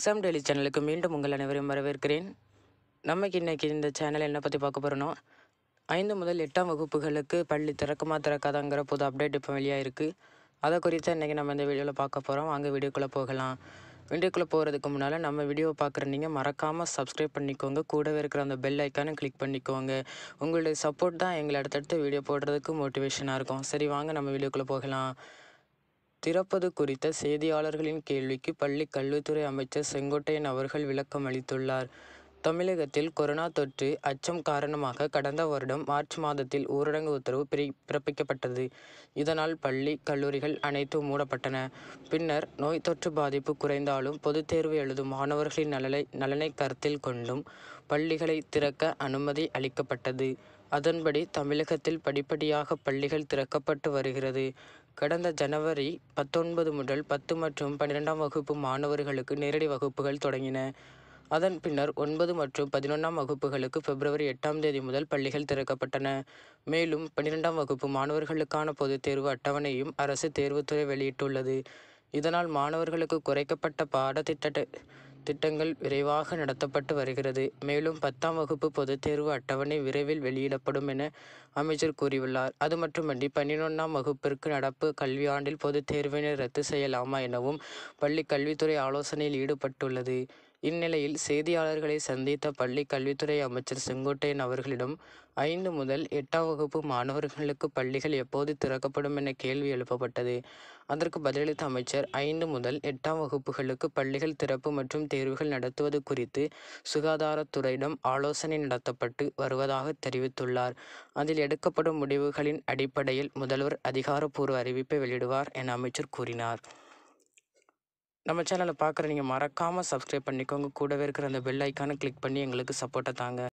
exam daily சேனலுக்கு மீண்டும் உங்கள் அனைவரையும் வரவேற்கிறேன் நமக்கு இன்னைக்கு இந்த சேனல் என்ன பற்றி பார்க்க போகிறோன்னா ஐந்து முதல் எட்டாம் வகுப்புகளுக்கு பள்ளி திறக்குமா திறக்காதாங்கிற புது அப்டேட் இப்போ வெளியாக இருக்குது அதை குறித்து இன்றைக்கி நம்ம இந்த வீடியோவில் பார்க்க போகிறோம் வாங்க வீடியோக்குள்ளே போகலாம் வீடியோக்குள்ளே போகிறதுக்கு முன்னால் நம்ம வீடியோவை பார்க்குற நீங்கள் மறக்காமல் சப்ஸ்கிரைப் பண்ணிக்கோங்க கூடவே இருக்கிற அந்த பெல் ஐக்கானை கிளிக் பண்ணிக்கோங்க உங்களுடைய சப்போர்ட் தான் எங்களை அடுத்தடுத்து வீடியோ போடுறதுக்கு மோட்டிவேஷனாக இருக்கும் சரி வாங்க நம்ம வீடியோக்குள்ளே போகலாம் திறப்பது குறித்த செய்தியாளர்களின் கேள்விக்கு பள்ளி கல்வித்துறை அமைச்சர் செங்கோட்டையன் அவர்கள் விளக்கம் அளித்துள்ளார் தமிழகத்தில் கொரோனா தொற்று அச்சம் காரணமாக கடந்த வருடம் மார்ச் மாதத்தில் ஊரடங்கு உத்தரவு பிரி பிறப்பிக்கப்பட்டது இதனால் பள்ளி கல்லூரிகள் அனைத்தும் மூடப்பட்டன பின்னர் நோய் தொற்று பாதிப்பு குறைந்தாலும் பொதுத் தேர்வு எழுதும் மாணவர்களின் நலனை நலனை கருத்தில் கொண்டும் பள்ளிகளை திறக்க அனுமதி அளிக்கப்பட்டது அதன்படி தமிழகத்தில் படிப்படியாக பள்ளிகள் திறக்கப்பட்டு வருகிறது கடந்த ஜனவரி பத்தொன்பது முதல் பத்து மற்றும் பன்னிரெண்டாம் வகுப்பு மாணவர்களுக்கு நேரடி வகுப்புகள் தொடங்கின அதன் பின்னர் ஒன்பது மற்றும் பதினொன்றாம் வகுப்புகளுக்கு பிப்ரவரி எட்டாம் தேதி முதல் பள்ளிகள் திறக்கப்பட்டன மேலும் பன்னிரெண்டாம் வகுப்பு மாணவர்களுக்கான பொதுத் தேர்வு அட்டவணையும் அரசு தேர்வுத்துறை வெளியிட்டுள்ளது இதனால் மாணவர்களுக்கு குறைக்கப்பட்ட பாடத்திட்ட திட்டங்கள் விரைவாக நடத்தப்பட்டு வருகிறது மேலும் பத்தாம் வகுப்பு பொதுத் தேர்வு அட்டவணை விரைவில் வெளியிடப்படும் என அமைச்சர் கூறியுள்ளார் அது மட்டுமன்றி பன்னிரொன்றாம் வகுப்பிற்கு நடப்பு கல்வியாண்டில் பொதுத் தேர்வினை ரத்து செய்யலாமா எனவும் பள்ளி கல்வித்துறை ஆலோசனையில் ஈடுபட்டுள்ளது இந்நிலையில் செய்தியாளர்களை சந்தித்த பள்ளி கல்வித்துறை அமைச்சர் செங்கோட்டையன் அவர்களிடம் ஐந்து முதல் எட்டாம் வகுப்பு மாணவர்களுக்கு பள்ளிகள் எப்போது திறக்கப்படும் என கேள்வி எழுப்பப்பட்டது அதற்கு பதிலளித்த அமைச்சர் ஐந்து முதல் எட்டாம் வகுப்புகளுக்கு பள்ளிகள் திறப்பு மற்றும் தேர்வுகள் நடத்துவது குறித்து சுகாதாரத்துறையிடம் ஆலோசனை நடத்தப்பட்டு வருவதாக தெரிவித்துள்ளார் அதில் எடுக்கப்படும் முடிவுகளின் அடிப்படையில் முதல்வர் அதிகாரப்பூர்வ அறிவிப்பை வெளியிடுவார் என அமைச்சர் கூறினார் நம்ம சேனலை பார்க்குற நீங்கள் மறக்காமல் சப்ஸ்கிரைப் பண்ணிக்கோங்க கூடவே இருக்கிற அந்த பெல் ஐக்கானை கிளிக் பண்ணி எங்களுக்கு சப்போர்ட்டை தாங்க